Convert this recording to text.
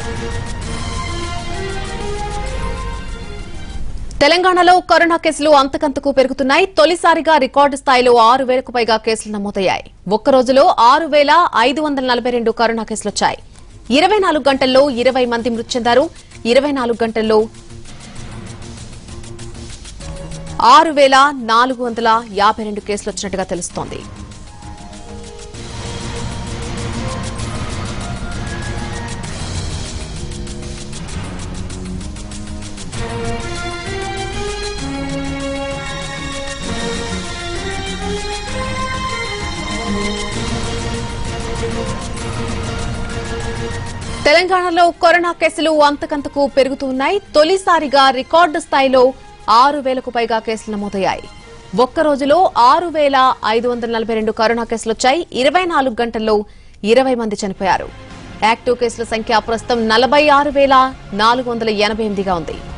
తెలంగాణలో కరోనా కేసులు అంతకంతకు పెరుగుతున్నాయి తొలిసారిగా రికార్డు స్థాయిలో ఆరు వేలకు పైగా కేసులు నమోదయ్యాయి ఒక్క రోజులో ఆరు వేల ఐదు వందల నలభై రెండు కరోనా కేసులు వచ్చాయి ఇరవై నాలుగు గంటల్లో ఇరవై మంది మృతి చెందారు ఇరవై నాలుగు గంటల్లో ఆరు వేల నాలుగు వందల యాభై రెండు కేసులు వచ్చినట్టుగా తెలుస్తోంది తెలంగాణలో కరోనా కేసులు అంతకంతకు పెరుగుతున్నాయి తొలిసారిగా రికార్డు స్థాయిలో ఆరు వేలకు పైగా కేసులు నమోదయ్యాయి ఒక్క రోజులో ఆరు వేల ఐదు వందల నలభై రెండు కరోనా కేసులు వచ్చాయి ఇరవై నాలుగు గంటల్లో ఇరవై మంది చనిపోయారు యాక్టివ్ కేసుల సంఖ్య ప్రస్తుతం నలభై ఆరు వేల నాలుగు వందల ఎనభై ఎనిమిదిగా ఉంది